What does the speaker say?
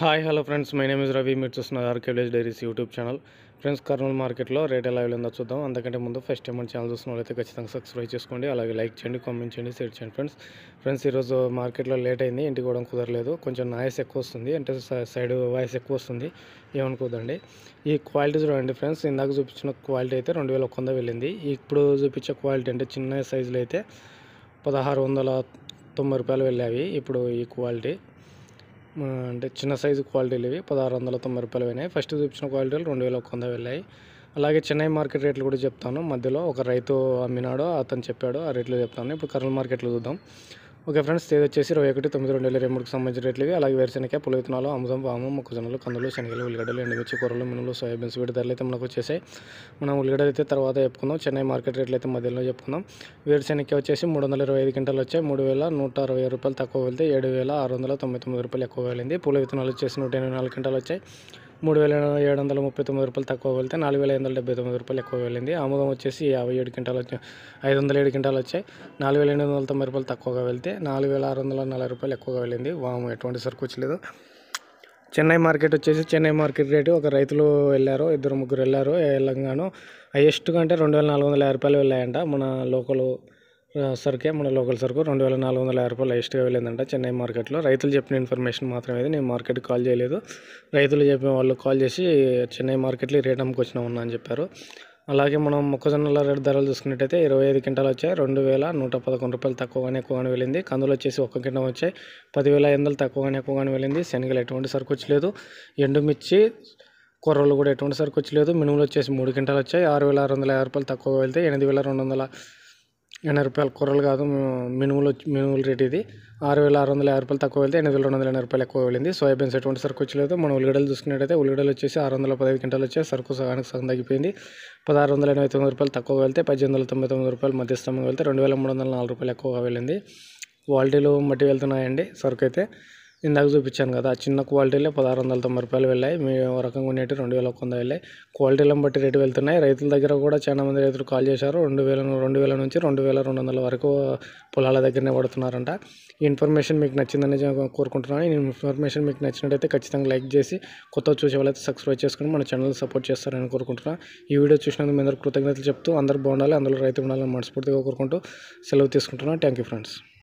hi hello friends my name is Ravi మీరు చూస్తున్నారు RK village diaries YouTube channel friends Kurnool మార్కెట్లో rate ఎలా ఉందో చూద్దాం అంతకంటే ముందు ఫస్ట్ టైం మన ఛానల్ చూస్తున్న వాళ్ళైతే ఖచ్చితంగా సబ్స్క్రైబ్ చేసుకోండి అలాగే లైక్ చేయండి కామెంట్ చేయండి షేర్ చేయండి ఫ్రెండ్స్ ఫ్రెండ్స్ ఈరోజు మార్కెట్లో లేట్ అయింది ఇంటికి కూడా కుదరలేదు కొంచెం నాయిస్ ఎక్కువ వస్తుంది అంటే స- సైడ్ వాయిస్ ఎక్కువ వస్తుంది ఏమనుకోదండి ఈ క్వాలిటీ చూడండి ఫ్రెండ్స్ ఇందాక చూపించిన క్వాలిటీ అయితే రెండు వేల ఒక్క వంద వెళ్ళింది ఇప్పుడు చూపించే క్వాలిటీ అంటే చిన్న సైజులో అయితే పదహారు వందల తొంభై రూపాయలు వెళ్ళాయి ఇప్పుడు ఈ క్వాలిటీ ఆ, అంటే చిన్న సైజు క్వాలిటీలు ఇవి పదహారు వందల తొంభై రూపాయలు అయినాయి ఫస్ట్ చూపించిన క్వాలిటీలు రెండు వేల ఒక వంద వెళ్ళాయి అలాగే చెన్నై మార్కెట్ రేట్లు కూడా చెప్తాను మధ్యలో ఒక రైతు అమ్మినాడు అతను చెప్పాడు ఆ రేట్లు చెప్తాను ఇప్పుడు కర్నూలు మార్కెట్లో చూద్దాం ఓకే ఫ్రెండ్స్ తేదీ వచ్చేసి ఇరవై ఒకటి తొమ్మిది రెండు వేల ఇరవై మూడుకి సంబంధించిన రేట్లు ఇవి అలాగే వేరుశనగ పులి విత్తనాలు అమృతం వాము మొక్కజొన్నలు కందులు శనగలు ఉల్లిగడ్డలు ఎండుమిర్చి కూరలు మినుములు సోయాబీన్స్ వీటి ధరలు అయితే మనకు వచ్చేసాయి మనం ఉల్లిగడ్డలు అయితే తర్వాత చెప్పుకుందాం చెన్నై మార్కెట్ రేట్లు అయితే మధ్యలో చెప్పుకుందాం వేరుశనగ వచ్చేసి మూడు వందల ఇరవై ఐదు క్వింటాలు వచ్చాయి మూడు వేల నూట అరవై రూపాయలు తక్కువ వెళ్తే ఏడు వేల ఆరు వందల తొంభై తొమ్మిది రూపాయలు ఎక్కువ వెళ్ళింది పూల విత్తనాలు వచ్చేసి నూట ఎనభై నాలుగు క్వింటాలు వచ్చాయి మూడు వేల ఏడు వందల ముప్పై తొమ్మిది రూపాయలు తక్కువ వెళ్తే నాలుగు వేల ఐదు వందల డెబ్బై తొమ్మిది రూపాయలు ఎక్కువ వెళ్ళింది ఆముదం వచ్చేసి యాభై ఏడు క్వింటాలు వచ్చాయి ఐదు వందల ఏడు క్వింటాలు వచ్చాయి నాలుగు వేల ఎనిమిది వందల తొంభై రూపాయలు తక్కువగా వెళ్తే నాలుగు వేల ఆరు వందల నలభై రూపాయలు ఎక్కువగా వెళ్ళింది వాము ఎటువంటి సరుకు వచ్చలేదు చెన్నై మార్కెట్ వచ్చేసి చెన్నై మార్కెట్ రేటు ఒక రైతులు వెళ్ళారు ఇద్దరు ముగ్గురు వెళ్ళారు వెళ్ళంగాను హైయెస్ట్గా అంటే రెండు వేల నాలుగు వందల యాభై రూపాయలు వెళ్ళాయంట మన లోకల్ ఆ, సరుకే మన లోకల్ సరుకు రెండు వేల నాలుగు వందల యాభై రూపాయలు హైయెస్ట్గా వెళ్ళిందంట చెన్నై మార్కెట్లో రైతులు చెప్పిన ఇన్ఫర్మేషన్ మాత్రమే ఇది నేను మార్కెట్కి కాల్ చేయలేదు రైతులు చెప్పిన వాళ్ళు కాల్ చేసి చెన్నై మార్కెట్లో ఈ రేట్ అమ్ముకొచ్చిన ఉన్నా అని చెప్పారు అలాగే మనం మొక్కజొన్నల రేటు ధరలు చూసుకున్నట్టయితే ఇరవై ఐదు క్వింటాలు వచ్చాయి రెండు వేల నూట పదకొండు రూపాయలు తక్కువగానే ఎక్కువగానే వెళ్ళింది కందులు వచ్చేసి ఒక్క క్వింటల్ వచ్చాయి పదివేల ఐదు వందలు తక్కువగానే ఎక్కువగానే వెళ్ళింది శనగలు ఎటువంటి సరుకు వచ్చలేదు ఎండుమిర్చి కొర్రలు కూడా ఎటువంటి సరుకు వచ్చలేదు మినుములు వచ్చేసి మూడు క్వింటాలు వచ్చాయి ఆరు వేల ఆరు వందల యాభై రూపాయలు తక్కువ వెళ్తే ఎనిమిది వేల రెండు వందల ఎనభై రూపాయలు కొర్రలు కాదు మి- మినుములు వచ్చి- మినుముల రేట్ ఇది ఆరు వేల ఆరు వందల యాభై రూపాయలు తక్కువ వెళ్తే ఎనిమిది వేల రెండు వందల ఎనభై రూపాయలు ఎక్కువ వెళ్ళింది సోయాబీన్స్ ఎటువంటి సరుకు వచ్చలేదు మనం ఉల్లిగడ్డలు చూసుకున్నట్టయితే ఉల్లిగడ్డలు వచ్చేసి ఆరు వందల పదహైదు క్వింటాలు వచ్చాయి సరుకు సగానికి సగం తగ్గిపోయింది పదహారు వందల ఎనభై తొమ్మిది రూపాయలు తక్కువ వెళ్తే పద్దెనిమిది వందల తొంభై తొమ్మిది రూపాయలు మధ్యస్థంగా వెళ్తే రెండు వేల మూడు వందల నాలుగు రూపాయలు ఎక్కువగా వెళ్ళింది క్వాలిటీలు బట్టి వెళ్తున్నాయండి సరుకు అయితే ఇందాక చూపించాను కదా ఆ చిన్న క్వాలిటీలే పదహారు వందల తొంభై రూపాయలు వెళ్ళాయి మీ ఓ రకంగా ఉండేవి రెండు వేల ఒక వంద వెళ్ళాయి క్వాలిటీలను బట్టి రేటు వెళ్తున్నాయి రైతుల దగ్గర కూడా చాలా మంది రైతులు కాల్ చేశారు రెండు వేల రెండు వేల నుంచి రెండు వేల రెండు వందల వరకు పొలాల దగ్గరనే పడుతున్నారంట ఈ ఇన్ఫర్మేషన్ మీకు నచ్చిందని జ- కోరుకుంటున్నాను ఈ ఇన్ఫర్మేషన్ మీకు నచ్చినట్టయితే ఖచ్చితంగా లైక్ చేసి కొత్త చూసే వాళ్ళైతే సబ్స్క్రైబ్ చేసుకుని మన ఛానల్ సపోర్ట్ చేస్తారని కోరుకుంటున్నాను ఈ వీడియో చూసినందుకు మీ అందరూ కృతజ్ఞతలు చెప్తూ అందరూ బాగుండాలి అందులో రైతు ఉండాలని మనస్ఫూర్తిగా కోరుకుంటూ సెలవు తీసుకుంటున్నాను థ్యాంక్ యూ ఫ్రెండ్స్